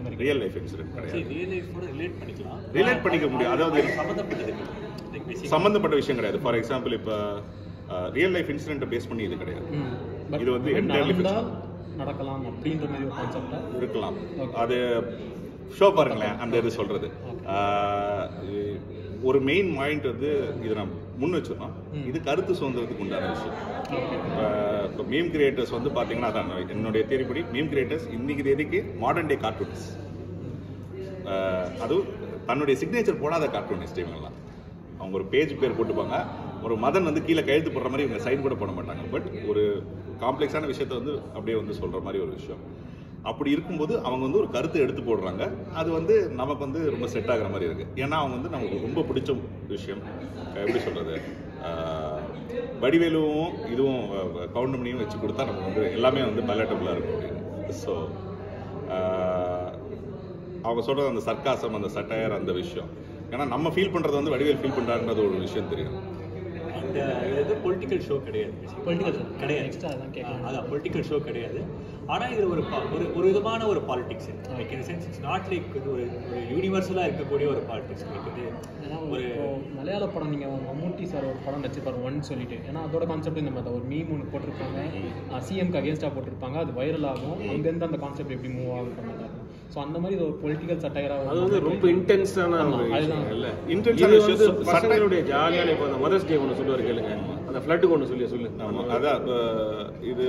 மாதிரி real life incident கிடையாது real லைஃபோட ரிலேட் பண்ணிக்கலாம் ரிலேட் பண்ணிக்க முடியும் அதாவது சம்மந்தப்பட்டது லைக் பேசிக் சம்பந்தப்பட்ட விஷயம் கிடையாது ஃபார் எக்ஸாம்பிள் இப்போ ரியல் லைஃப் இன்சிடென்ட்டை பேஸ் பண்ணி இது கிடையாது ம். But இது வந்து event entirely நடந்தா நடக்கலாம் அப்படின்ற மாதிரி ஒரு கான்செப்டா இருக்கலாம் அது ஷோ பாருங்களேன் அந்த இது சொல்றது ஆஹ் ஒரு மெயின் பாயிண்ட் வந்து இது நான் முன் வச்சிருந்தோம் இது கருத்து சுதந்திரத்துக்கு உண்டான விஷயம் இப்போ மீம் கிரியேட்டர்ஸ் வந்து பார்த்தீங்கன்னா அதான் என்னுடைய தேதிப்படி மீம் கிரியேட்டர்ஸ் இன்னைக்கு தேதிக்கு மாடர்ன் டே கார்ட்டூனிஸ்ட் அதுவும் தன்னுடைய சிக்னேச்சர் போடாத கார்ட்டூனிஸ்ட் இவங்கெல்லாம் அவங்க ஒரு பேஜ் பேர் போட்டுப்பாங்க ஒரு மதன் வந்து கீழே கையெழுத்து போடுற மாதிரி இவங்க சைன் கூட போட மாட்டாங்க பட் ஒரு காம்ப்ளெக்ஸான விஷயத்த வந்து அப்படியே வந்து சொல்ற மாதிரி ஒரு விஷயம் அப்படி இருக்கும்போது அவங்க வந்து ஒரு கருத்தை எடுத்து போடுறாங்க அது வந்து நமக்கு வந்து ரொம்ப செட் ஆகுற மாதிரி இருக்கு ஏன்னா அவங்க வந்து நமக்கு ரொம்ப பிடிச்ச விஷயம் அஹ் எப்படி சொல்றது ஆஹ் வடிவேலுவும் இதுவும் கவுண்டமணியும் வச்சு கொடுத்தா நமக்கு வந்து எல்லாமே வந்து பலட்டபுளாக இருக்கும் அப்படின்னு ஸோ அவங்க சொல்றது அந்த சர்க்காசம் அந்த சட்டையர் அந்த விஷயம் ஏன்னா நம்ம ஃபீல் பண்றது வந்து வடிவேல் ஃபீல் பண்றாருன்றது ஒரு விஷயம் தெரியும் இந்த இது பொலிட்டிக்கல் ஷோ கிடையாது basically. Political show. கிடையாது Next அதான் கேட்கணும். ஆ, அதான் பொலிட்டிக்கல் ஷோ கிடையாது ஆனா இது ஒரு ப- ஒரு ஒரு விதமான ஒரு politics like in sense it's not like இது ஒரு ஒரு யூனிவர்சலா இருக்கக்கூடிய ஒரு பாலிடிக்ஸ் லைக் இது ஏன்னா ஒரு இப்போ மலையாள படம் நீங்கள் மம்மூட்டி சார் ஒரு படம் நடிச்சிருப்பாரு ஒன் சொல்லிட்டு ஏன்னா அதோட கான்செப்ட் இந்த மாதிரி தான். ஒரு மீம் ஒன்று போட்டிருப்பாங்க சிஎம்க்கு அகேன்ஸ்டாக போட்டிருப்பாங்க அது வைரல் ஆகும் அங்கேருந்து அந்த கான்செப்ட் எப்படி மூவ் ஆகுன்ற மாதிரி இருக்கும் ஸோ அந்த மாதிரி இது ஒரு பொலிட்டிக்கல் சட்டையராக அது வந்து ரொம்ப இன்டென்ஸான ஆமா, ஒரு அதுதான். விஷயம் இல்ல Intense இது ஆன வந்து விஷயம். சட்டை- பசங்களுடைய ஜாலியான இப்போ அந்த மதர்ஸ் டே ஒன்று சொல்லுவார் கேளுங்க அந்த ஃப்ளட்டுக்கு ஒன்று சொல்லி சொல்லு ஆமா அதான் அஹ், இது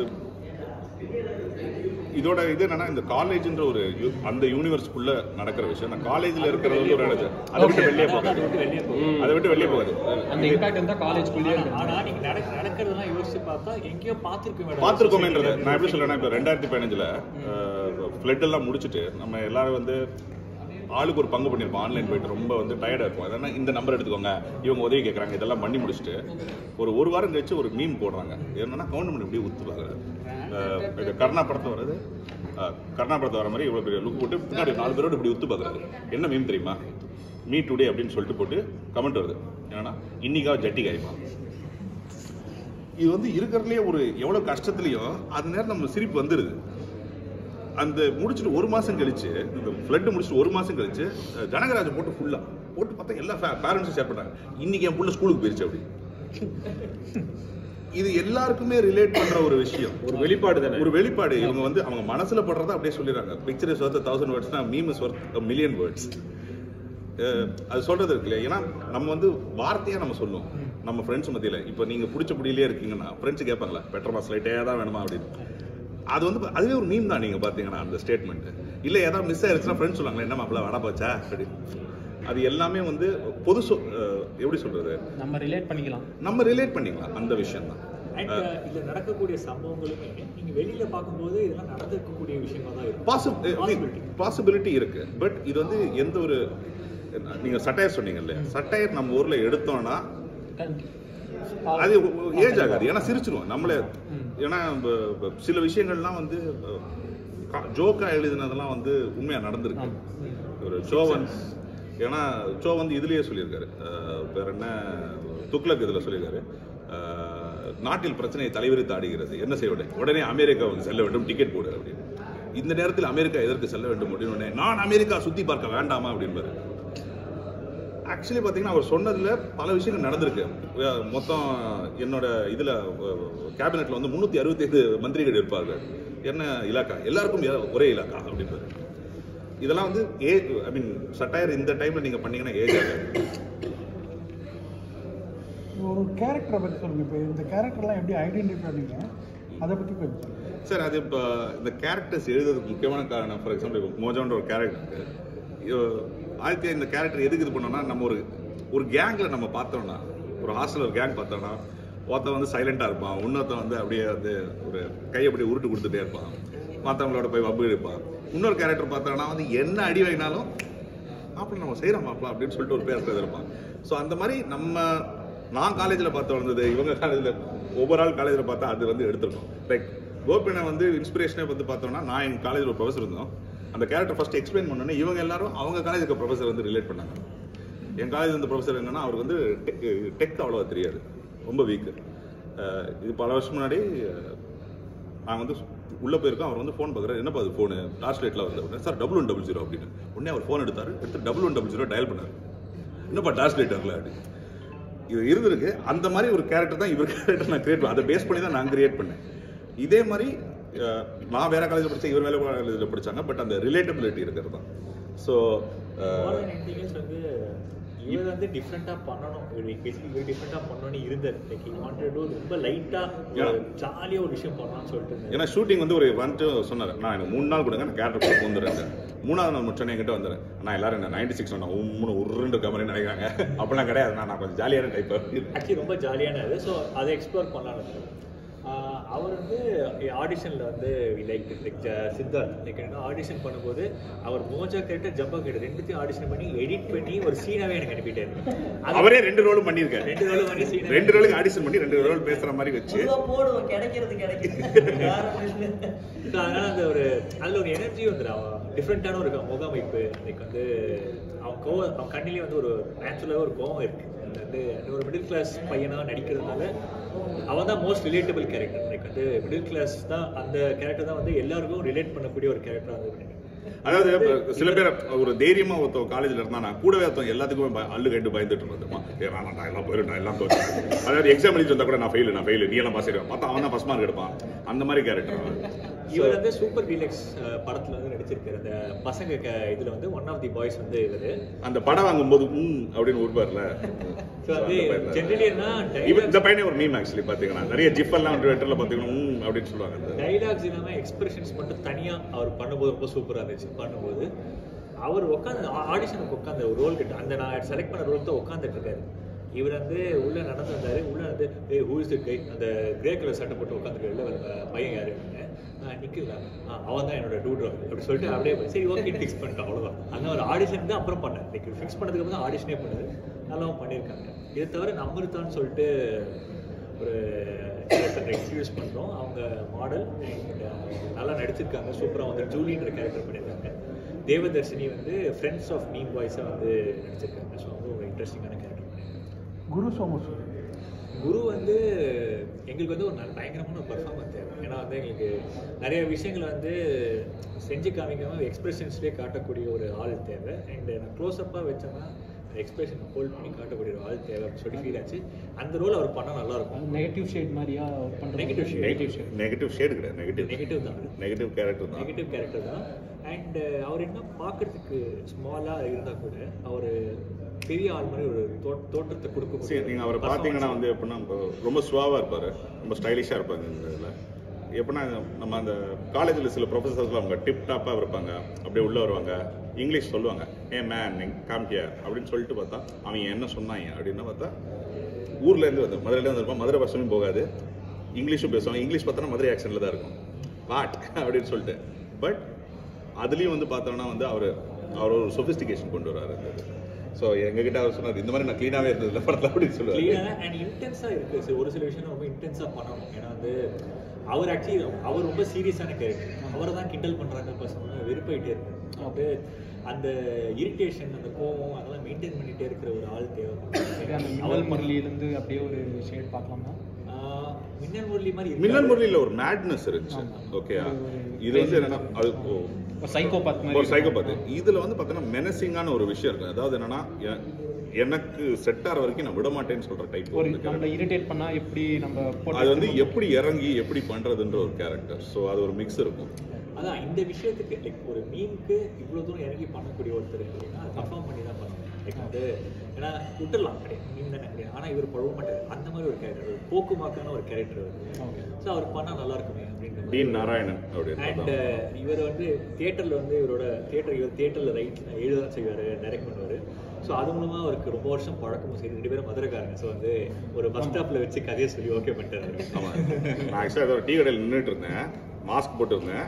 இதோட இது என்னன்னா இந்த காலேஜ்ன்ற ஒரு யூ- அந்த யூனிவர்ஸ்க்குள்ள நடக்கிற விஷயம் அந்த காலேஜ்ல இருக்கிறது வந்து ஒரு இடத்து அதை விட்டு வெளியே போகாது வெளியே போகும் அதை விட்டு வெளியே போகாது அந்த இம்பாக்ட் இருந்தால் காலேஜ்குள்ளேயே இருக்கும் ஆனா நீங்க நடக்க நடக்கிறதெல்லாம் யோசிச்சு பார்த்தா எங்கேயோ பார்த்துருக்க பார்த்துருக்கோமேன்றது நான் எப்படி சொல்றேன்னா இப்போ ரெண்டாயிரத்தி பதினஞ்சுல ஃப்ளட் எல்லாம் முடிச்சுட்டு நம்ம எல்லாரும் வந்து ஆளுக்கு ஒரு பங்கு பண்ணியிருப்போம் ஆன்லைன் போயிட்டு ரொம்ப வந்து டயர்டாக இருக்கும் அதனால் இந்த நம்பர் எடுத்துக்கோங்க இவங்க உதவி கேட்குறாங்க இதெல்லாம் பண்ணி முடிச்சுட்டு ஒரு ஒரு வாரம் கழிச்சு ஒரு மீம் போடுறாங்க என்னன்னா கவுண்ட் பண்ணி இப்படி ஊற்றுவாங்க இது கர்ணா படத்தை வருது அஹ், கர்ணா படத்தை வர மாதிரி இவ்வளோ பெரிய லுக் போட்டு பின்னாடி நாலு பேரோட இப்படி உத்து பார்க்குறாரு என்ன மீம் தெரியுமா மீ டுடே அப்படின்னு சொல்லிட்டு போட்டு கமெண்ட் வருது என்னன்னா இன்னைக்கா ஜட்டி காய்மா இது வந்து இருக்கிறதுலே ஒரு எவ்வளோ கஷ்டத்துலையும் அந்த நேரம் நம்ம சிரிப்பு வந்துடுது அந்த முடிச்சுட்டு ஒரு மாசம் கழிச்சு இந்த ஃப்ளட் முடிச்சுட்டு ஒரு மாசம் கழிச்சு அஹ், ஜனகராஜ் போட்டு ஃபுல்லா போட்டு பார்த்தா எல்லா பேரண்ட்ஸும் ஷேர் பண்ணாங்க இன்னைக்கு என் புள்ள ஸ்கூலுக்கு போயிருச்சு அப்படி இது எல்லாருக்குமே ரிலேட் பண்ற ஒரு விஷயம் ஒரு வெளிப்பாடு தானே ஒரு வெளிப்பாடு இவங்க வந்து அவங்க மனசுல படுறத அப்படியே சொல்லிடுறாங்க பிக்சர் இஸ் ஒர்த் தௌசண்ட் வேர்ட்ஸ்னா meme is worth million words அது சொல்றது இருக்கு இல்லையா ஏன்னா நம்ம வந்து வார்த்தையா நம்ம சொல்லுவோம் நம்ம ஃப்ரெண்ட்ஸ் மத்தியில இப்போ நீங்க பிடிச்ச புடியிலே இருக்கீங்கன்னா ஃப்ரெண்ட்ஸ் கேட்பாங்களா பெட்டர் மாஸ் லைட்டே தான் வேணுமா அப்படின்னு அது வந்து அதுவே ஒரு மீம் தான் நீங்க பாத்தீங்கன்னா அந்த ஸ்டேட்மெண்ட் இல்ல ஏதாவது மிஸ் ஆயிருச்சுன்னா ஃப்ரெண்ட்ஸ் சொல்லுவாங்க என்ன மாப்பிள்ள வட போச்சா அப்படின்னு அது எல்லாமே வந்து பொது சொ- அஹ், எப்படி சொல்றது நம்ம ரிலேட் பண்ணிக்கலாம் நம்ம ரிலேட் பண்ணிக்கலாம் அந்த விஷயம் தான் அண்ட் இதுல நடக்கக்கூடிய சம்பவங்களுமே நீங்க வெளியில பார்க்கும்போது இதெல்லாம் நடந்திருக்கக்கூடிய விஷயமா தான் இருக்கும் பாசிபிலிட்டி பாசிபிலிட்டி இருக்கு பட் இது வந்து எந்த ஒரு நீங்க சட்டையர் சொன்னீங்க இல்லையா சட்டையர் நம்ம ஊர்ல எடுத்தோம்னா அது ஏஜ் ஆகாது ஏன்னா சிரிச்சிருவோம் நம்மளே ஏன்னா ப- ப- சில விஷயங்கள்லாம் வந்து ஜோக்கா எழுதினதெல்லாம் வந்து உண்மையா நடந்திருக்கு ஒரு ஷோ வந்து ஏன்னா ஷோ வந்து இதுலயே சொல்லியிருக்காரு அஹ், வேற என்ன துக்ளக் இதுல சொல்லியிருக்காரு அஹ், நாட்டில் பிரச்சனையை தலைவிரித்து ஆடுகிறது என்ன செய்ய வேண்டும் உடனே அமெரிக்காவுக்கு செல்ல வேண்டும் டிக்கெட் போடு அப்படின்னு இந்த நேரத்தில் அமெரிக்கா எதற்கு செல்ல வேண்டும் அப்படின்னு உடனே நான் அமெரிக்கா சுத்தி பார்க்க வேண்டாமா அப்படின்பாரு ஆக்சுவலி பார்த்தீங்கன்னா அவர் சொன்னதுல பல விஷயங்கள் நடந்திருக்கு அஹ் மொத்தம் என்னோட இதுல கேபினெட்ல வந்து முன்னூத்தி அறுபத்தி மந்திரிகள் இருப்பாங்க என்ன இலாக்கா எல்லாருக்கும் ஏ- ஒரே இலாக்கா அப்படின்றது இதெல்லாம் வந்து ஏ ஐ மீன் சட்டையர் இந்த டைம்ல நீங்க பண்ணீங்கன்னா ஏஜ் ஆகாது ஒரு கேரக்டரை பற்றி சொல்லுங்கள் இப்போ இந்த கேரக்டர்லாம் எப்படி ஐடென்டிஃபை பண்ணீங்க அதை பற்றி கொஞ்சம் சொல்லுங்க. சார் அது இப்போ இந்த கேரக்டர்ஸ் எழுதுறதுக்கு முக்கியமான காரணம் ஃபார் எக்ஸாம்பிள் இப்போ மோஜோன்ற ஒரு கேரக்டர் ஆதித்யா இந்த கேரக்டர் எதுக்கு இது பண்ணோம்னா நம்ம ஒரு ஒரு கேங்கில் நம்ம பார்த்தோம்னா ஒரு ஹாஸ்டல் ஒரு கேங் பார்த்தோம்னா ஒருத்தன் வந்து சைலண்டாக இருப்பான் இன்னொருத்தன் வந்து அப்படியே வந்து ஒரு கையை அப்படியே உருட்டு கொடுத்துட்டே இருப்பான் மற்றவங்களோட போய் வம்பு எடுப்பான் இன்னொரு கேரக்டர் பார்த்தோம்னா வந்து என்ன அடி வாங்கினாலும் மாப்பிள்ள நம்ம செய்கிறோம் மாப்பிள்ள அப்படின்னு சொல்லிட்டு ஒரு பேர் இருப்பான் ஸோ அந்த மாதிரி நம்ம நான் காலேஜில் பார்த்து வளர்ந்தது இவங்க காலேஜில் ஒவ்வொரு ஆள் காலேஜில் பார்த்தா அது வந்து எடுத்துருக்கோம் லைக் கோபினை வந்து இன்ஸ்பிரேஷனே வந்து பார்த்தோம்னா நான் எங்கள் காலேஜில் ஒரு ப்ரொஃபஸர் இருந்தோம் அந்த கேரக்டர் ஃபர்ஸ்ட் எக்ஸ்பிளைன் பண்ணோன்னே இவங்க எல்லாரும் அவங்க காலேஜுக்கு ப்ரொஃபஸர் வந்து ரிலேட் பண்ணாங்க என் காலேஜ் இந்த ப்ரொஃபஸர் என்னன்னா அவருக்கு வந்து டெக் அவ்வளோவா தெரியாது ரொம்ப வீக்கு இது பல வருஷம் முன்னாடி அஹ், நான் வந்து உள்ள போயிருக்கோம் அவர் வந்து ஃபோன் பார்க்குறாரு என்னப்பா அது ஃபோனு லாஸ்ட் லைட்டில் வருது அப்படின்னு sir double one double zero அப்படின்னு உடனே அவர் ஃபோன் எடுத்தார் எடுத்து double one double zero dial பண்ணார் என்னப்பா டார்ச் லைட் வரல அப்படின்னு இது இருந்திருக்கு அந்த மாதிரி ஒரு கேரக்டர் தான் இவர் கேரக்டர் நான் கிரியேட் அதை பேஸ் பண்ணி தான் நான் கிரியேட் பண்ணேன் இதே மாதிரி அஹ், நான் வேற காலேஜில் படித்தேன் இவர் வேற காலேஜில் படிச்சாங்க பட் அந்த ரிலேட்டபிலிட்டி இருக்கிறது தான் ஸோ மாடர்ன் இன்டெலிஜென்ஸ் வந்து இவர் வந்து டிஃப்ரெண்டா பண்ணணும் பேசிக்கலி இவர் டிஃப்ரெண்டா பண்ணணும்னு இருந்தார் லைக் ஹி வாண்டட் டு ரொம்ப லைட்டா Yeah. ஜாலியா ஒரு விஷயம் பண்ணலாம்னு சொல்லிட்டு இருந்தாரு. ஏன்னா ஷூட்டிங் வந்து ஒரு வந்துட்டு சொன்னார் நான் எனக்கு மூணு நாள் கொடுங்க நான் கேரக்டர் கொடுத்து வந்துடுறேன் மூணாவது நாள் முடிச்சோன்னே என்கிட்ட வந்துடுறேன் நான் எல்லாரும் என்ன நைன்டி சிக்ஸ் நான் உம்முன்னு உருண்டு இருக்க மாதிரி நினைக்கிறாங்க அப்படிலாம் கிடையாது நான் நான் கொஞ்சம் ஜாலியான டைப் ஆக்சுவலி ரொம்ப ஜாலியான இது ஸோ அதை எக்ஸ்ப்ளோர் பண்ணலாம்னு ஆஹ் அவர் வந்து ஆடிஷனில் வந்து லைக் லைக் சித்தார்த் லைக் என்ன ஆடிஷன் பண்ணும்போது அவர் மோஜா கேரக்டர் ஜம்பா கேரக்டர் ரெண்டுத்தையும் ஆடிஷன் பண்ணி எடிட் பண்ணி ஒரு சீனாவே எனக்கு அனுப்பிட்டாரு அது அவரே ரெண்டு ரோலும் பண்ணியிருக்காரு ரெண்டு ரோலும் பண்ணி சீனா ரெண்டு ரோலுக்கு ஆடிஷன் பண்ணி ரெண்டு ரோல் பேசுற மாதிரி வச்சு பொதுவா போடுவோம் கிடைக்கிறது கிடைக்கிறது வேற ஒண்ணும் இல்ல. So, அதனால அந்த ஒரு அதுல ஒரு எனர்ஜி வந்துடும் அவன் டிஃப்ரெண்டான ஒரு முகமைப்பு லைக் வந்து அவன் கோவம் அவன் கண்ணிலே வந்து ஒரு நேச்சுரலாக ஒரு கோவம் இருக்கு அது வந்து அது ஒரு மிடில் கிளாஸ் பையனா நடிக்கிறதுனால அவன் தான் மோஸ்ட் ரிலேட்டபிள் கேரக்டர் லைக் வந்து மிடில் கிளாஸ் தான் அந்த கேரக்டர் தான் வந்து எல்லாருக்கும் ரிலேட் பண்ணக்கூடிய ஒரு கேரக்டர் வந்து அதாவது இப்ப சில பேர் ஒரு தைரியமா ஒருத்தவ காலேஜ்ல இருந்தா நான் கூடவே ஒருத்தவங்க எல்லாத்துக்குமே பய- அல்லு கேட்டு பயந்துட்டு இருந்தோமா ஏ வேணாம் நான் எல்லாம் போயிடும் நான் எல்லாம் தோச்சு அதாவது எக்ஸாம் எழுதி வந்தா கூட நான் ஃபெயில் நான் ஃபெயில் நீ எல்லாம் பாஸ் ஆயிடுவேன் பார்த்தா அவன் தான் ஃபஸ்ட் மார்க் எடுப்பான் அந்த மாதிரி கேரக்டர் இவர் வந்து சூப்பர் டீலக்ஸ் படத்துல வந்து நடிச்சிருக்காரு அந்த பசங்க க- இதுல வந்து ஒன் ஆஃப் தி பாய்ஸ் வந்து இவரு அந்த படம் வாங்கும்போது ம் அப்படின்னு உருவார்ல ஸோ வந்து ஜென்ரலி என்ன இவன் இந்த பையனே ஒரு மீம் ஆக்சுவலி பாத்தீங்கன்னா நிறைய ஜிப் எல்லாம் ட்விட்டர்ல பாத்தீங்கன்னா ம் அப்படின்னு சொல்லுவாங்க அந்த டைலாக்ஸ் இல்லாம எக்ஸ்பிரஷன்ஸ் மட்டும் தனியா அவர் பண்ணும்போது ரொம்ப சூப்பரா இருந்துச்சு பண்ணும்போது அவர் உட்காந்து ஆடிஷனுக்கு உட்காந்து ஒரு ரோல் கிட்ட அந்த நான் செலக்ட் பண்ண ரோல் தான் உட்காந்துட்டு இருக்காரு இவர் வந்து உள்ள நடந்து வந்தாரு உள்ள வந்து ஏய் ஹூ இஸ் கை அந்த கிரே கலர் சட்டை போட்டு உட்காந்துருக்க பையன் யாரு நிக்கல அவன் தான் என்னோட டூட்ரோ அப்படி சொல்லிட்டு அப்படியே போய், சரி ஓகே ஃபிக்ஸ் பண்ணிட்டோம் அவ்வளவுதான் அந்த ஒரு ஆடிஷன் தான் அப்புறம் பண்ணேன் லைக் ஃபிக்ஸ் பண்ணதுக்கு அப்புறம் தான் ஆடிஷனே பண்ணது நல்லாவும் பண்ணியிருக்காங்க இதை தவிர நம்பருத்தான்னு சொல்லிட்டு ஒரு எக்ஸ்கியூஸ் பண்ணுறோம் அவங்க மாடல் நல்லா நடிச்சிருக்காங்க சூப்பராக வந்து ஜூலின்ற கேரக்டர் பண்ணியிருக்காங்க தேவதர்ஷினி வந்து ஃப்ரெண்ட்ஸ் ஆஃப் மீன் பாய்ஸை வந்து நடிச்சிருக்காங்க ஸோ வந்து ஒரு இன்ட்ரெஸ்டிங்கான கேரக்டர் பண்ணியிருக்காங்க குரு சோமசு குரு வந்து எங்களுக்கு வந்து ஒரு நல்ல பயங்கரமான ஒரு பர்ஃபார்மன்ஸ் தேவை ஏன்னா வந்து எங்களுக்கு நிறைய விஷயங்களை வந்து செஞ்சு காமிக்காம எக்ஸ்பிரஷன்ஸ்லேயே காட்டக்கூடிய ஒரு ஆள் தேவை அண்ட் நான் க்ளோஸ்அப்பாக வச்சோம்னா எக்ஸ்பிரஷன் ஹோல்ட் பண்ணி காட்டக்கூடிய ஒரு ஆள் தேவை அப்படின்னு சொல்லி ஃபீல் ஆச்சு அந்த ரோல் அவர் பண்ணால் நல்லா இருக்கும் நெகட்டிவ் ஷேட் மாதிரியா பண்ணுறது Negative shade. Negative shade negative shade கிடையாது நெகட்டிவ் நெகட்டிவ் தான் நெகட்டிவ் கேரக்டர் தான் நெகட்டிவ் கேரக்டர் தான் அண்ட் அவர் என்ன பார்க்கறதுக்கு ஸ்மாலாக இருந்தால் கூட அவர் பெரிய ஆள் மாதிரி ஒரு தோ- தோற்றத்தை கொடுக்க சரி நீங்க அவரை பாத்தீங்கன்னா வந்து எப்படின்னா இப்போ ரொம்ப சுவாவா இருப்பாரு ரொம்ப ஸ்டைலிஷா இருப்பாங்க இந்த இதுல எப்படின்னா நம்ம அந்த காலேஜில் சில ப்ரொஃபசர்ஸ்லாம் அவங்க டிப் டாப்பாக இருப்பாங்க அப்படியே உள்ள வருவாங்க இங்கிலீஷ் சொல்லுவாங்க ஏ மேன் நீங்க காமிக்கிய அப்படின்னு சொல்லிட்டு பார்த்தா அவங்க என்ன சொன்னாங்க அப்படின்னு பார்த்தா ஊர்ல இருந்து வந்து மதுரையில இருந்து இருப்பான் மதுரை வருஷமும் போகாது இங்கிலீஷும் பேசுவாங்க இங்கிலீஷ் பார்த்தோன்னா மதுரை ஆக்ஷன்ல தான் இருக்கும் வாட் அப்படின்னு சொல்லிட்டு பட் அதுலயும் வந்து பார்த்தோம்னா வந்து அவர் அவர் ஒரு சொபிஸ்டிகேஷன் கொண்டு வராரு ஸோ எங்ககிட்ட அவர் சொன்னார் இந்த மாதிரி நான் க்ளீனாகவே இருந்தது படத்தில் அப்படின்னு சொல்லுவார் கிளியரா அண்ட் இன்டென்ஸா இருக்கு சரி, ஒரு சில விஷயம் ரொம்ப இன்டென்ஸா பண்ணணும் ஏன்னா வந்து அவர் ஆக்சுவலி அவர் ரொம்ப சீரியஸான கேரக்டர் அவரை தான் கிண்டல் பண்றாங்க பசங்க வெறுப்பாயிட்டே இருக்கு அப்போ அந்த இரிட்டேஷன் அந்த கோவம் அதெல்லாம் மெயின்டைன் பண்ணிட்டே இருக்கிற ஒரு ஆள் தேவை அந்த மின்னல் முரளியிலேருந்து அப்படியே ஒரு ஷேட் பார்க்கலாமா ஆஹ் மின்னல் முரளி மாதிரி இருக்காது. மின்னல் முரளியில் ஒரு மேட்னஸ் இருந்துச்சு ஆமா. ஓகே ஒரு- இது வந்து என்னன்னா அது ஓ, ஒரு சைக்கோபாத் மாதிரி ஒரு சைக்கோபாத் இதுல வந்து பார்த்தீங்கன்னா மெனசிங்கான ஒரு விஷயம் இருக்கு அதாவது என்னன்னா எ- எனக்கு செட் ஆகிற வரைக்கும் நான் விட மாட்டேன்னு சொல்ற டைப் ஒரு நம்மளை இரிட்டேட் பண்ணா எப்படி நம்ம போட்டு அது வந்து எப்படி இறங்கி எப்படி பண்றதுன்ற ஒரு கேரக்டர் ஸோ அது ஒரு மிக்ஸ் இருக்கும் அதான் இந்த விஷயத்துக்கு லைக் ஒரு மீனுக்கு இவ்வளவு தூரம் இறங்கி பண்ணக்கூடிய ஒருத்தர் அப்படின்னா பர்ஃபார்ம் பண்ணி தான் பண்ணணும் லைக் வந்து ஏன்னா விட்டுடலாம் கிடையாது மீன் தானே கிடையாது ஆனால் இவர் பழக மாட்டார் அந்த மாதிரி ஒரு கேரக்டர் ஒரு போக்குமாக்கான ஒரு கேரக்டர் Okay. ஸோ அவர் பண்ணால் நல்லா இருக்குமே அப்படின்ற டி மாதிரி நாராயணன் அண்ட் அப்படின்னு இவர் வந்து தியேட்டரில் வந்து இவரோட தியேட்டர் இவர் தியேட்டரில் ரைட் எழுத செய்வார் டைரக்ட் பண்ணுவார் ஸோ அது மூலமாக அவருக்கு ரொம்ப வருஷம் பழக்கமும் சரி ரெண்டு பேரும் மதுரைக்காரங்க ஸோ வந்து ஒரு பஸ் ஸ்டாப்பில் வச்சு கதையை சொல்லி ஓகே பண்ணிட்டாரு ஆமா நான் ஆக்சுவலாக ஏதோ டீ கடையில் நின்றுட்டு இருந்தேன் மாஸ்க் போட்டிருந்தேன்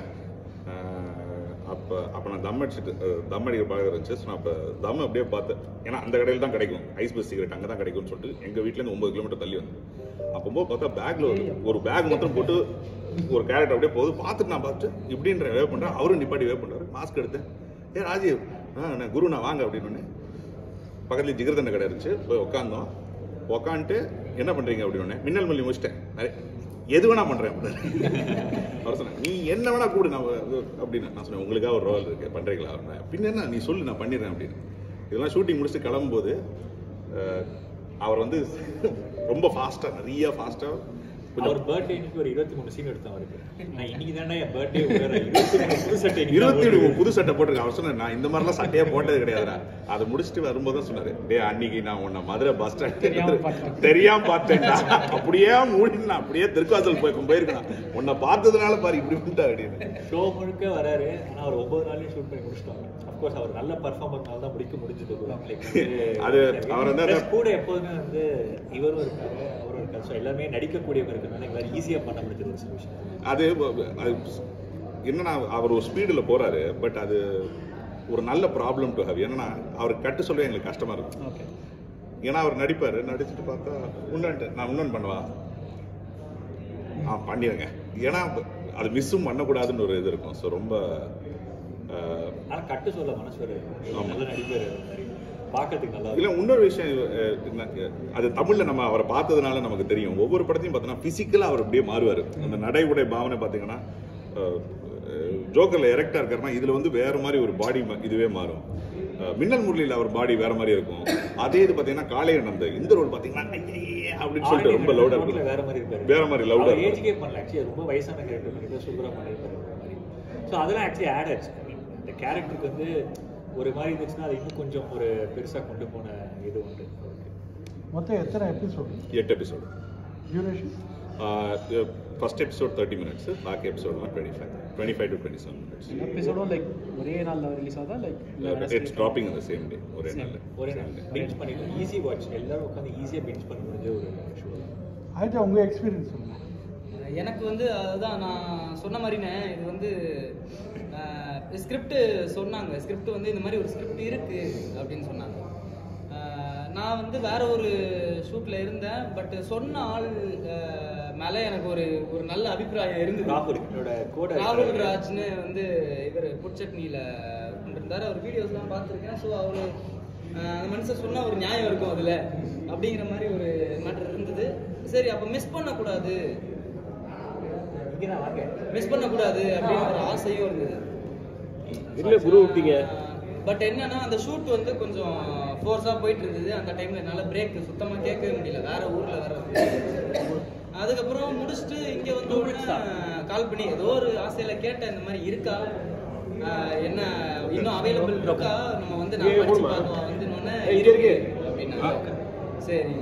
அஹ் அப்போ அப்போ நான் தம் அடிச்சுட்டு அஹ் தம் அடிக்கிற பழக்கம் இருந்துச்சு ஸோ நான் அப்போ தம் அப்படியே பார்த்தேன் ஏன்னா அந்த கடையில் தான் கிடைக்கும் ஐஸ் பஸ் சிகரெட் அங்கே தான் கிடைக்கும்னு சொல்லிட்டு எங்கள் வீட்டிலேருந்து ஒம்பது கிலோமீட்டர் தள்ளி வந்து அப்போ பார்த்தா பேக்கில் ஒரு ஒரு பேக் மட்டும் போட்டு ஒரு கேரட் அப்படியே போகுது பார்த்துட்டு நான் பார்த்துட்டு இப்படின்ற வே பண்ணுறேன் அவரும் நிப்பாட்டி வே பண்ணுறாரு மாஸ்க் எடுத்தேன் ஏ ராஜீவ் ஆ நான் குரு நான் வாங்க அப்படின்னு பக்கத்துல ஜிகர்தண்டை கடை இருந்துச்சு போய் உட்காந்தோம் உட்காந்துட்டு என்ன பண்றீங்க அப்படின்னு மின்னல் மல்லி முடிச்சிட்டேன் நிறைய எது வேணா பண்றேன் அப்படின்னாரு. அவர் சொன்னார் நீ என்ன வேணா கூடு நான் வ- அப்படின்னு நான் சொன்னேன் உங்களுக்காக ஒரு ரோல் இருக்கு பண்றீங்களா அப்படின்னா பின்ன என்ன நீ சொல்லு நான் பண்ணிடுறேன் அப்படின்னு இதெல்லாம் ஷூட்டிங் முடிச்சுட்டு கிளம்பும்போது அஹ், அவர் வந்து ரொம்ப ஃபாஸ்டா நிறைய ஃபாஸ்டா அவர் பர்த்டே இன்னைக்கு ஒரு இருபத்தி மூணு சீன் எடுத்தேன் அவருக்கு நான் இன்னைக்கு தானே என் பர்த்டே இருபத்தி மூணு புது சட்டை இன்னைக்கு தான் இருபத்தி ஏழு போட்டிருக்கேன். புது சட்டை போட்டிருக்கேன் அவர் சொன்னார் நான் இந்த மாதிரிலாம் சட்டையே போட்டது கிடையாதுடா அதை முடிச்சுட்டு வரும்போது தான் சொன்னாரு டேய் அன்னைக்கு நான் உன்னை மதுரை பஸ் தெரியாம ஸ்டாண்ட் பார்த்தேன். தெரியாம பார்த்தேன்டா அப்படியே மூடினா அப்படியே தெற்காசல் போய் போயிருக்கலாம் உன்னை பார்த்ததுனால பாரு இப்படி பண்ணிட்டா அப்படின்னு ஷோ முழுக்க வராரு ஆனா அவர் ஒன்பது நாள்லயும் ஷூட் பண்ணி முடிச்சிட்டாங்க அப்கோர்ஸ் அவர் நல்ல பர்ஃபார்மர்னால தான் முடிக்க முடிஞ்சது Like, அது அவர் வந்து Plus கூட எப்போதுமே வந்து இவரும் இருக்காரு அவரும் இருக்காரு ஸோ எல்லாமே நடிக்கக்கூடியவங்க இருக்கிறதுனால எங்களால் ஈஸியாக பண்ண முடிஞ்சது ஒரு சில விஷயம் அது அது என்னன்னா அவர் ஒரு ஸ்பீடில் போறாரு பட் அது ஒரு நல்ல ப்ராப்ளம் டு ஹவ் என்னன்னா அவர் கட்டு சொல்ல எங்களுக்கு கஷ்டமா இருக்கும் ஓகே ஏன்னா அவர் நடிப்பாரு நடிச்சுட்டு பார்த்தா உன்னன்ட்டு நான் இன்னொன்று பண்ணவா ஆ பண்ணிடுங்க ஏன்னா அது மிஸ்ஸும் பண்ணக்கூடாதுன்னு ஒரு இது இருக்கும் ஸோ ரொம்ப அஹ், ஆனா கட்டு சொல்ல மனசு வராது ஆமா. நல்ல நடிப்பார் பார்க்கறதுக்கு நல்லா இல்ல இன்னொரு விஷயம் அஹ், என்ன, அது தமிழ்ல நம்ம அவரை பார்த்ததுனால நமக்கு தெரியும் ஒவ்வொரு படத்தையும் பார்த்தோன்னா பிசிக்கலா அவர் அப்படியே மாறுவார் அந்த நடை உடை பாவனை பார்த்தீங்கன்னா அஹ், அஹ், ஜோக்கர்ல எரெக்டா இருக்காருன்னா இதுல வந்து வேற மாதிரி ஒரு பாடி இதுவே மாறும் அஹ், மின்னல் முரளியில் அவர் பாடி வேற மாதிரி இருக்கும் அதே இது பார்த்தீங்கன்னா காளையன் அந்த இந்த ரோல் பார்த்தீங்கன்னா ஐயே அப்படின்னு சொல்லிட்டு ரொம்ப லவுடா இருக்கும் இருக்கும் வேற மாதிரி இருப்பாரு வேற மாதிரி louder இருக்கும். ஏஜ்கே பண்ணல ஆக்சுவலி ரொம்ப வயசான கேரக்டர் பண்ணிட்டு சூப்பரா பண்ணிருப்பாரு ஸோ அதெல்லாம் ஆக்சுவலி ஆட் ஆச்சு I mean, இந்த கேரக்டருக்கு வந்து ஒரு மாதிரி இருந்துச்சுன்னா அது இன்னும் கொஞ்சம் ஒரு பெருசா கொண்டு போன இது உண்டு மொத்தம் எத்தனை எபிசோடு எட்டு episode duration first episode thirty minutes பாக்கி எபிசோட்லாம் twenty five twenty five to twenty seven minutes எபிசோடும் லைக் ஒரே நாள்ல ரிலீஸ் ஆகுதா லைக் இட்ஸ் ட்ராப்பிங் அந்த சேம் டே ஒரே நாள் ஒரு பிஞ்ச் பண்ணிக்கலாம் ஈஸி வாட்ச் எல்லாரும் உட்காந்து ஈஸியாக பிஞ்ச் பண்ண முடிஞ்ச ஒரு ஷோ ஆயிட்டா உங்கள் எக்ஸ்பீரியன்ஸ் சொல்லுங்கள் எனக்கு வந்து அதுதான் நான் சொன்ன மாதிரினே இது வந்து ஸ்கிரிப்ட் சொன்னாங்க ஸ்கிரிப்ட் வந்து இந்த மாதிரி ஒரு ஸ்கிரிப்ட் இருக்கு அப்படின்னு சொன்னாங்க அஹ், நான் வந்து வேற ஒரு ஷூட்ல இருந்தேன் பட் சொன்ன ஆள் அஹ், மேல எனக்கு ஒரு ஒரு நல்ல அபிப்பிராயம் இருந்தது ராகுல் என்னோட கூட ராகுல் ராஜ்னு வந்து இவர் புட்சட்னியில் இருந்தார் அவர் வீடியோஸ்லாம் பார்த்துருக்கேன் ஸோ அவர் அந்த மனுஷன் சொன்ன ஒரு நியாயம் இருக்கும் அதில் அப்படிங்கிற மாதிரி ஒரு மேட்டர் இருந்தது சரி அப்போ மிஸ் பண்ணக்கூடாது இங்கே தான் வாங்க மிஸ் பண்ணக்கூடாது அப்படின்னு ஒரு ஆசையும் இருந்தது இல்ல குரு விட்டீங்க பட் என்னன்னா அந்த ஷூட் வந்து கொஞ்சம் ஃபோர்ஸாக போயிட்டு இருந்தது அந்த டைம்ல என்னால் பிரேக் சுத்தமாக கேட்கவே முடியல வேற ஊர்ல வேற அதுக்கப்புறம் முடிச்சுட்டு இங்க வந்து கால் பண்ணி ஏதோ ஒரு ஆசையில கேட்டேன் இந்த மாதிரி இருக்கா ஆஹ் என்ன இன்னும் அவைலபிள் இருக்கா நம்ம வந்து நான் படிச்சு பார்க்கலாம் வந்து இன்னொன்னு இங்க இருக்கு. அப்படின்னா சரி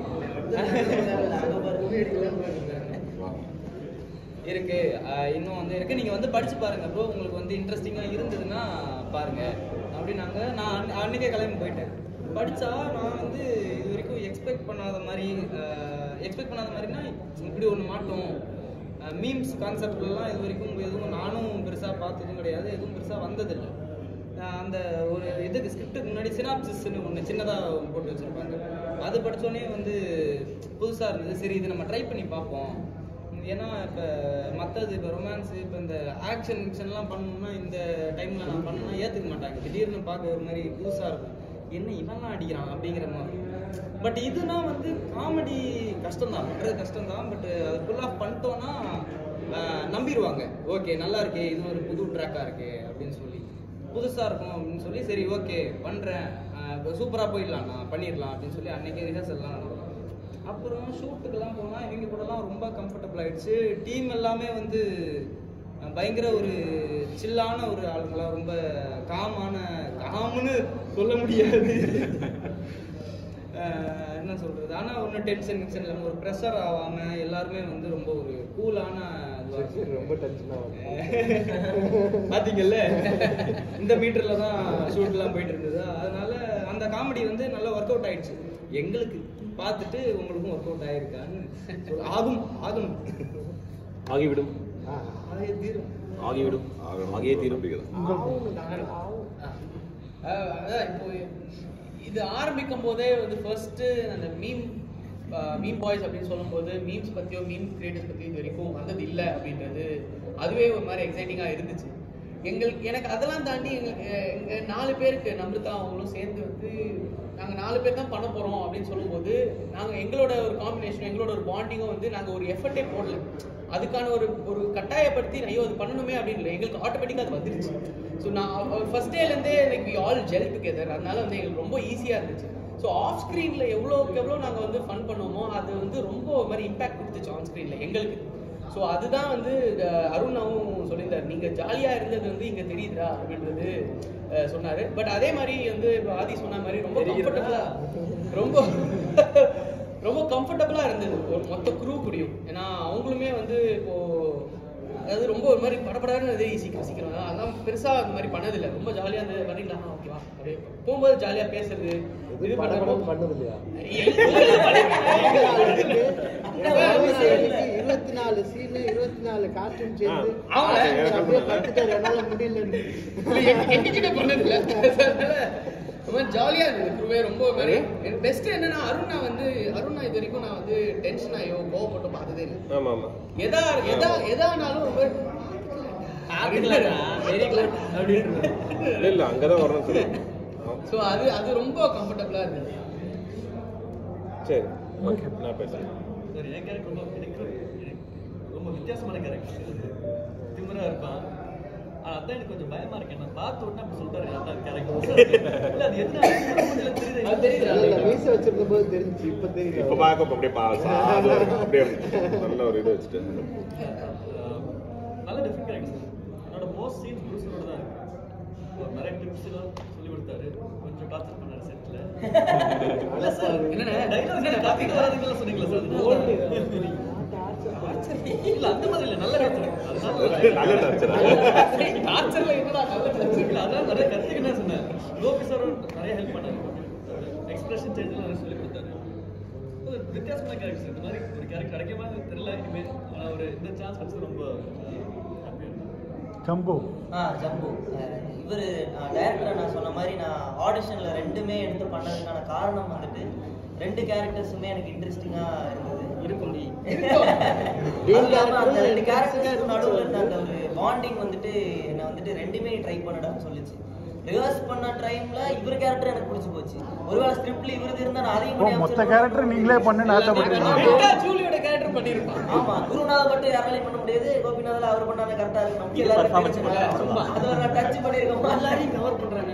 இருக்கு ஆஹ் இன்னும் வந்து இருக்கு நீங்க வந்து படிச்சு பாருங்க ப்ரோ உங்களுக்கு வந்து இன்ட்ரெஸ்டிங்கா இருந்ததுன்னா பாருங்க அப்படின்னாங்க நான் அன்ன- அன்னைக்கே கிளம்பி போயிட்டேன் படிச்சா நான் வந்து இது வரைக்கும் எக்ஸ்பெக்ட் பண்ணாத மாதிரி எக்ஸ்பெக்ட் பண்ணாத மாதிரினா இப்படி ஒன்று மாட்டோம் மீம்ஸ் கான்செப்ட்லாம் இது வரைக்கும் எதுவும் நானும் பெருசா பார்த்ததும் கிடையாது எதுவும் பெருசா வந்ததில்லை ஆஹ் அந்த ஒரு இதுக்கு ஸ்கிரிப்டுக்கு முன்னாடி சினாப்சிஸ்னு ஒன்று சின்னதாக போட்டு வச்சுருப்பாங்க அது படிச்சோடனே வந்து புதுசாக இருந்தது சரி இது நம்ம ட்ரை பண்ணி பார்ப்போம் ஏன்னா இப்போ மற்றது இப்போ ரொமான்ஸ் இப்போ இந்த ஆக்ஷன் கிக்ஷன்லாம் பண்ணணும்னா இந்த டைமில் நான் பண்ணணும்னா ஏற்றுக்க மாட்டாங்க திடீர்னு பார்க்க ஒரு மாதிரி புதுசாக இருக்கும் என்ன இவன்லாம் அடிக்கிறான் அப்படிங்கிற மாதிரி பட் இதுனா வந்து காமெடி கஷ்டம் தான் பண்ணுறது கஷ்டம் தான் பட் அது ஃபுல் ஆஃப் பண்ணிட்டோன்னா ஆஹ் நம்பிடுவாங்க ஓகே நல்லா இருக்கே இது ஒரு புது ட்ராக்காக இருக்கே அப்படின்னு சொல்லி புதுசாக இருக்கும் அப்படின்னு சொல்லி சரி ஓகே பண்ணுறேன் சூப்பராக போயிடலாம் நான் பண்ணிடலாம் அப்படின்னு சொல்லி அன்னைக்கு ரிஹர்சல்லாம் நடக்கும் அப்புறம் ஷூட்டுக்கெல்லாம் போனால் இவங்க கூடலாம் ரொம்ப கம்ஃபர்டபுள் ஆயிடுச்சு டீம் எல்லாமே வந்து அஹ், பயங்கர ஒரு சில்லான ஒரு ஆளுங்களா ரொம்ப காமான காம்னு சொல்ல முடியாது அஹ், என்ன சொல்றது ஆனா ஒன்றும் டென்ஷன் கின்ஷன் இல்லாமல் ஒரு ப்ரெஷர் ஆகாம எல்லாருமே வந்து ரொம்ப ஒரு கூலான ரொம்ப டென்ஷனாக பாத்தீங்கல்ல இந்த மீட்டர்ல தான் ஷூட்லாம் போயிட்டு இருந்தது அதனால அந்த காமெடி வந்து நல்லா ஒர்க் அவுட் ஆயிடுச்சு எங்களுக்கு பார்த்துட்டு உங்களுக்கும் ஒர்க் அவுட் ஆயிருக்கான்னு சொல்ல- ஆகும் ஆகும் ஆகிவிடும் அதே தீரும் ஆகிவிடும் ஆகியே தீரும் அஹ் அதான் இப்போ இது ஆரம்பிக்கும் போதே வந்து ஃபர்ஸ்ட் அந்த மீம் மீம் பாய்ஸ் அப்படின்னு சொல்லும்போது மீம்ஸ் பத்தியோ மீம் கிரியேட்டர்ஸ் பத்தியோ இது வரைக்கும் வந்தது இல்லை அப்படின்றது அதுவே ஒரு மாதிரி எக்ஸைட்டிங்காக இருந்துச்சு எங்களுக்கு எனக்கு அதெல்லாம் தாண்டி எங்களுக்கு அஹ், எங்க நாலு பேருக்கு நம்பித்தா அவங்களும் சேர்ந்து வந்து நாங்க நாலு பேர் தான் பண்ண போறோம் அப்படின்னு சொல்லும்போது நாங்க எங்களோட ஒரு காம்பினேஷன் எங்களோட ஒரு பாண்டிங்கும் வந்து நாங்க ஒரு எஃபர்ட்டே போடல அதுக்கான ஒரு ஒரு கட்டாயப்படுத்தி ஐயோ அது பண்ணணுமே அப்படின்னு இல்லை எங்களுக்கு ஆட்டோமேட்டிக்காக அது வந்துருச்சு ஸோ நான் ஃபர்ஸ்ட் டேலேருந்தே like we all gel together அதனால வந்து எங்களுக்கு ரொம்ப ஈஸியாக இருந்துச்சு ஸோ ஆஃப் ஸ்க்ரீனில் எவ்வளோக்கு எவ்வளோ நாங்கள் வந்து ஃபன் பண்ணுவோமோ அது வந்து ரொம்ப ஒரு மாதிரி இம்பாக்ட் கொடுத்துச்சு ஆன் ஸ்க்ரீனில் எங்களுக்கு ஸோ அதுதான் வந்து அஹ், அருணாவும் சொல்லியிருந்தார் நீங்கள் ஜாலியாக இருந்தது வந்து இங்கே தெரியுதா அப்படின்றது அஹ், சொன்னாரு பட் அதே மாதிரி வந்து இப்போ ஆதி சொன்ன மாதிரி ரொம்ப கம்ஃபர்டபுளாக ரொம்ப ரொம்ப கம்ஃபர்டபுளாக இருந்தது ஒரு மொத்த குரூ கூடயும் ஏன்னா அவங்களுமே வந்து இப்போ அதாவது ரொம்ப ஒரு மாதிரி படப்படான்னு இது சீக்கிரம் சீக்கிரம் அதெல்லாம் பெருசா அந்த மாதிரி பண்ணதில்லை ரொம்ப ஜாலியா அந்த பண்ணிடலாம் ஓகேவா அப்படியே போகும்போது ஜாலியா பேசுறது இது பண்ணுறோம் பண்ணது இல்லையா இருபத்தி நாலு சீனு இருபத்தி நாலு காஸ்டியூம் சேர்ந்து ஆமா. அப்படியே படுத்துட்டாரு என்னால முடியல எங்ககிட்ட பண்ணதில்லை அதனால ரொம்ப ஜாலியா இருந்தது குருவே ரொம்ப ஒரு மாதிரி பெஸ்ட் என்னன்னா அருணா வந்து அருணா இது வரைக்கும் நான் வந்து டென்ஷன் ஆகியோ கோவப்பட்டு பார்த்ததே இல்லை ஆமா ஆமா எதா எதா எதானாலும் ரொம்ப வெரி குட் அப்படின்னு இல்ல இல்ல அங்கதான் வரணும் சொல்லு ஸோ அது அது ரொம்ப கம்ஃபர்டபுளா இருந்தது சரி ஓகே நான் பேசுறேன் சார் என் கேரக்டர் ரொம்ப எனக்கு எனக்கு ரொம்ப வித்தியாசமான கேரக்டர் திமிரா இருப்பான் ஆனா அதான் எனக்கு கொஞ்சம் பயமா இருக்கு நான் பார்த்த உடனே அப்படி சொல்லிட்டாரு அதான் கேரக்டர் இல்ல அது என்ன மூஞ்சில தெரியுது அது தெரியுதா? இல்ல மீச வச்சிருந்த போது தெரிஞ்சு இப்ப தெரியல இப்ப பார்க்க அப்படியே பா சாது அப்படியே நல்ல ஒரு இது வச்சுட்டு அஹ், நல்ல டிஃப்ரெண்ட் கேரக்டர் என்னோட மோஸ்ட் சீன்ஸ் புருஷனோட தான் இருக்கு அவர் நிறைய டிப்ஸ் எல்லாம் சொல்லி கொடுத்தாரு கொஞ்சம் டார்ச்சர் பண்ணாரு செட்ல இல்ல சார் என்னண்ணே? டைலாக் டாபிக் வராதுங்களா சொன்னீங்களா சார் இல்ல அந்த மாதிரி இல்ல நல்ல டார்ச்சர் நல்ல டார்ச்சரா டார்ச்சர்ல என்னடா நல்ல டார்ச்சர் இல்ல அதான் நிறைய கத்துக்கிட்டேன் சொன்னேன் கோபி சார் நிறைய ஹெல்ப் பண்ணாரு எக்ஸ்பிரஷன் சேஞ்ச் நிறைய சொல்லி கொடுத்தாரு ஒரு வித்தியாசமான கேரக்டர் இந்த மாதிரி ஒரு கேரக்டர் கிடைக்குமா தெரியல இனிமே ஆனா ஒரு இந்த சான்ஸ் வச்சு ரொம்ப ஹாப்பியா இருக்கு ஜம்பு ஆ ஜம்பு இவர் டைரக்டர் நான் சொன்ன மாதிரி நான் ஆடிஷனில் ரெண்டுமே எடுத்து பண்ணதுக்கான காரணம் வந்துட்டு ரெண்டு கேரக்டர்ஸுமே எனக்கு இன்ட்ரெஸ்டிங்காக இருந்தது இருக்கும்டி அதுவும் இல்லாம அந்த ரெண்டு கேரக்டர்ஸ்க்கு நடுவில் இருந்த அந்த ஒரு பாண்டிங் வந்துட்டு என்னை வந்துட்டு ரெண்டுமே ட்ரை பண்ணடான்னு சொல்லுச்சு ரிவர்ஸ் பண்ண டைம்ல இவர் கேரக்டர் எனக்கு பிடிச்சி போச்சு ஒருவேளை ஸ்கிரிப்ட்ல இவருக்கு இருந்தா நான் அதையும் ஓ பண்ணி மொத்த அமைச்சிருப்பேன். கேரக்டர் நீங்களே பண்ணுன்னு ஆசைப்படுறீங்க விட்டா ஜூலியோட கேரக்டர் பண்ணிருப்பான் ஆமா குருநாத் மட்டும் யாராலையும் பண்ண முடியாது கோபிநாத்ல அவர் பண்ணாத கரெக்டா இருக்கு நமக்கு எல்லாரும் தெரியும். அதுல நான் டச் பண்ணிருக்கோம் எல்லாரையும் கவர் பண்றாங்க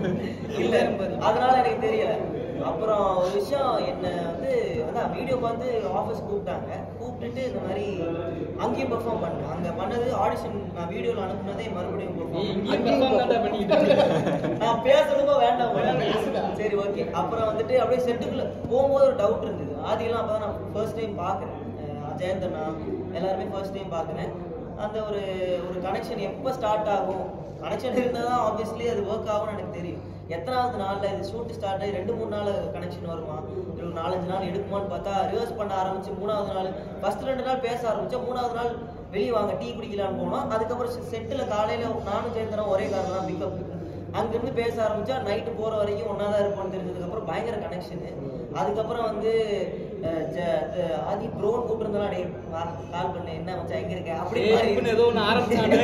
இல்ல அதனால எனக்கு தெரியல அப்புறம் ஒரு விஷயம் என்ன வந்து அதான் வீடியோ பார்த்து ஆஃபீஸ் கூப்பிட்டாங்க கூப்பிட்டுட்டு இந்த மாதிரி அங்கேயும் பெர்ஃபார்ம் பண்ணேன் அங்க பண்ணது ஆடிஷன் நான் வீடியோல அனுப்புனதே மறுபடியும் இங்கேயும் perform. perform தான்டா பண்ணிட்டு இருக்க. நான் பேசணுமா வேண்டாம் சரி ஓகே அப்புறம் வந்துட்டு அப்படியே செட்டுக்குள்ள போகும்போது ஒரு டவுட் இருந்தது ஆதியெல்லாம் அப்பதான் நான் ஃபர்ஸ்ட் டைம் பார்க்குறேன் ஜெயந்தண்ணா எல்லாருமே ஃபர்ஸ்ட் டைம் பார்க்குறேன் அந்த ஒரு ஒரு கனெக்ஷன் எப்போ ஸ்டார்ட் ஆகும் கனெக்ஷன் இருந்தால் தான் ஆப்வியஸ்லி அது ஒர்க் ஆகும்னு எனக்கு தெரியும் எத்தனாவது நாளில் இது ஷூட் ஸ்டார்ட் ஆகி ரெண்டு மூணு நாள் கனெக்ஷன் வருமா இல்லை ஒரு நாலஞ்சு நாள் எடுக்குமான்னு பார்த்தா ரிவர்ஸ் பண்ண ஆரம்பிச்சு மூணாவது நாள் ஃபர்ஸ்ட் ரெண்டு நாள் பேச ஆரம்பிச்சா மூணாவது நாள் வெளியே வாங்க டீ குடிக்கலான்னு போனோம் அதுக்கப்புறம் செட்டில் காலையில் நானும் ஜெயந்தனம் ஒரே காரில் தான் பிக்கப் அங்கிருந்து பேச ஆரம்பிச்சா நைட்டு போற வரைக்கும் ஒன்னா தான் இருப்போம்னு தெரிஞ்சதுக்கு அப்புறம் பயங்கர கனெக்ஷனு அதுக்கப்புறம் வந்து அஹ், ஜ- இது ஆதி ப்ரோன் கூப்பிட்டுருந்தா டே கால் பண்ணு என்ன மச்சான் எங்க இருக்க அப்படி ஏய், இப்படின்னு ஏதோ ஒண்ணு ஆரம்பிச்சானே.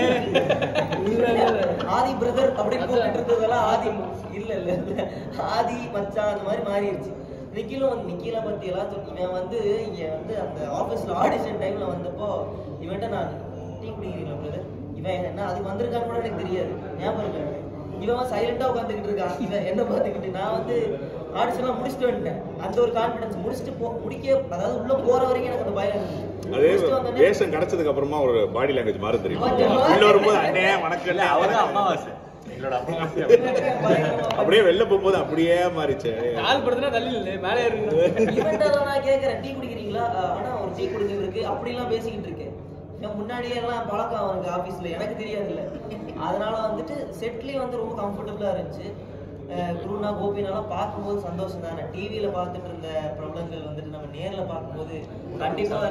இல்ல இல்ல ஆதி பிரதர் அப்படி கூப்பிட்டு இருந்ததெல்லாம் ஆதி இல்ல இல்ல இல்ல ஆதி மச்சான் அந்த மாதிரி மாறிடுச்சு நிக்கிலும் வந்து நிக்கில பத்தி எல்லாம் சொல்லி இவன் வந்து இங்க வந்து அந்த ஆபீஸ்ல ஆடிஷன் டைம்ல வந்தப்போ இவன்ட்ட நான் டீ குடிக்கிறீங்களா பிரதர் இவன் என்ன அதுக்கு வந்திருக்கான்னு கூட எனக்கு தெரியாது ஞாபகம் இருக்கு இவன் சைலண்டா உட்காந்துக்கிட்டு இருக்கான் இவன் என்ன பார்த்துக்கிட்டு நான் வந்து ஆடிஷன்லாம் முடிச்சுட்டு வந்துட்டேன் அந்த ஒரு கான்ஃபிடன்ஸ் முடிச்சுட்டு போ முடிக்க அதாவது உள்ள போற வரைக்கும் எனக்கு அந்த பயம் இருந்துச்சு அதே முடிச்சுட்டு வந்தோடனே வேஷம் கிடைச்சதுக்கு அப்புறமா ஒரு பாடி லாங்குவேஜ் மாறும் தெரியுமா ஆமா. உள்ள வரும்போது அண்ணே வணக்கம் அவர்தான் அமாவாசை என்னோட அமாவாசை அப்படியே வெளில போகும்போது அப்படியே மாறிச்சு கால் படுத்துனா தள்ளி இல்லை மேலே இருக்கு இவன்ட்ட தான் நான் கேட்கறேன் டீ குடிக்கிறீங்களா அஹ் ஆனா ஒரு டீ குடிக்க இருக்கு அப்படிலாம் பேசிக்கிட்டு இருக்கேன் ஏன் முன்னாடியே எல்லாம் பழக்கம் அவனுக்கு ஆபீஸ்ல எனக்கு தெரியாதுல்ல அதனால வந்துட்டு செட்லயே வந்து ரொம்ப கம்ஃபர்டபுளா இருந்துச்சு அஹ் குருனா கோபினாலாம் பார்க்கும்போது சந்தோஷம் தானே டிவியில பார்த்துட்டு இருந்த பிரபலங்கள் வந்துட்டு நம்ம நேர்ல பார்க்கும்போது கண்டிப்பா